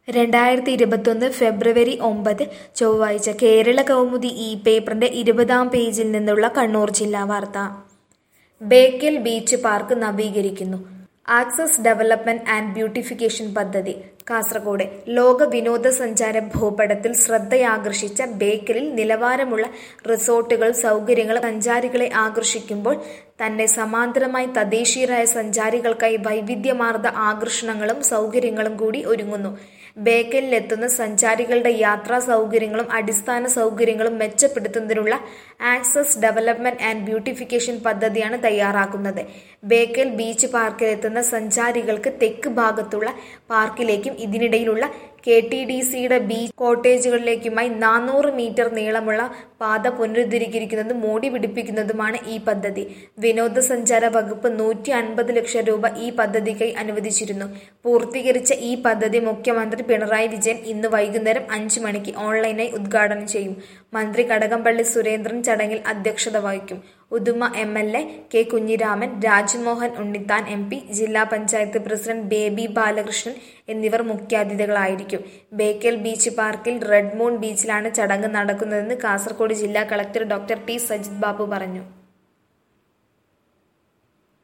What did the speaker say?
രണ്ടായിരത്തി ഇരുപത്തൊന്ന് ഫെബ്രുവരി ഒമ്പത് ചൊവ്വാഴ്ച കേരള കൗമുദി ഈ പേപ്പറിന്റെ ഇരുപതാം പേജിൽ നിന്നുള്ള കണ്ണൂർ ജില്ലാ വാർത്ത ബേക്കൽ ബീച്ച് പാർക്ക് നവീകരിക്കുന്നു ആക്സസ് ഡെവലപ്മെന്റ് ആൻഡ് ബ്യൂട്ടിഫിക്കേഷൻ പദ്ധതി കാസർഗോഡ് ലോക വിനോദസഞ്ചാര ഭൂപടത്തിൽ ശ്രദ്ധയാകർഷിച്ച ബേക്കലിൽ നിലവാരമുള്ള റിസോർട്ടുകൾ സൗകര്യങ്ങൾ സഞ്ചാരികളെ ആകർഷിക്കുമ്പോൾ തന്നെ സമാന്തരമായി തദ്ദേശീയരായ സഞ്ചാരികൾക്കായി വൈവിധ്യമാർന്ന ആകർഷണങ്ങളും സൗകര്യങ്ങളും കൂടി ഒരുങ്ങുന്നു ബേക്കലിലെത്തുന്ന സഞ്ചാരികളുടെ യാത്രാ സൗകര്യങ്ങളും അടിസ്ഥാന സൗകര്യങ്ങളും മെച്ചപ്പെടുത്തുന്നതിനുള്ള ആക്സസ് ഡെവലപ്മെന്റ് ആൻഡ് ബ്യൂട്ടിഫിക്കേഷൻ പദ്ധതിയാണ് തയ്യാറാക്കുന്നത് ബേക്കൽ ബീച്ച് പാർക്കിലെത്തുന്ന സഞ്ചാരികൾക്ക് തെക്ക് ഭാഗത്തുള്ള പാർക്കിലേക്കും ഇതിനിടയിലുള്ള കെ ടി ഡി സിയുടെ ബീച്ച് കോട്ടേജുകളിലേക്കുമായി നാനൂറ് മീറ്റർ നീളമുള്ള പാത പുനരുദ്ധരിക്കുന്നതും മോടി പിടിപ്പിക്കുന്നതുമാണ് ഈ പദ്ധതി വിനോദസഞ്ചാര വകുപ്പ് നൂറ്റി അൻപത് ലക്ഷം രൂപ ഈ പദ്ധതിക്കായി അനുവദിച്ചിരുന്നു പൂർത്തീകരിച്ച ഈ പദ്ധതി മുഖ്യമന്ത്രി പിണറായി വിജയൻ ഇന്ന് വൈകുന്നേരം അഞ്ചു മണിക്ക് ഓൺലൈനായി ഉദ്ഘാടനം ചെയ്യും മന്ത്രി കടകംപള്ളി സുരേന്ദ്രൻ ചടങ്ങിൽ അധ്യക്ഷത വഹിക്കും Uduma M L A K Kunhiraman Rajmohan Unnithan M P ജില്ലാ പഞ്ചായത്ത് പ്രസിഡന്റ് ബേബി ബാലകൃഷ്ണൻ എന്നിവർ മുഖ്യാതിഥികളായിരിക്കും ബേക്കൽ ബീച്ച് പാർക്കിൽ റെഡ് മൂൺ ബീച്ചിലാണ് ചടങ്ങ് നടക്കുന്നതെന്ന് കാസർഗോഡ് ജില്ലാ collector doctor T Sajith Babu പറഞ്ഞു